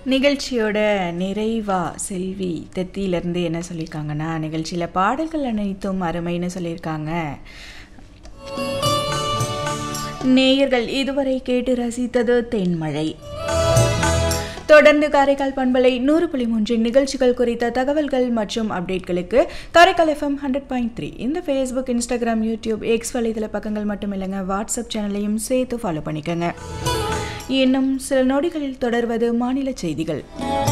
நிகழ்ச்சியோட நிறைவா செல்வி தெத்தியிலேருந்து என்ன சொல்லியிருக்காங்கன்னா நிகழ்ச்சியில் பாடல்கள் அனைத்தும் அருமைன்னு சொல்லியிருக்காங்க நேயர்கள் இதுவரை கேட்டு ரசித்தது தென்மழை தொடர்ந்து காரைக்கால் பண்பலை நூறு புள்ளி மூன்றின் நிகழ்ச்சிகள் குறித்த தகவல்கள் மற்றும் அப்டேட்களுக்கு Karaikal FM hundred point three இந்த ஃபேஸ்புக் இன்ஸ்டாகிராம் யூடியூப் எக்ஸ் வலைதள பக்கங்கள் மட்டும் இல்லைங்க வாட்ஸ்அப் சேனலையும் சேர்த்து ஃபாலோ பண்ணிக்கோங்க இன்னும் சில நொடிகளில் தொடர்வது மாநில செய்திகள்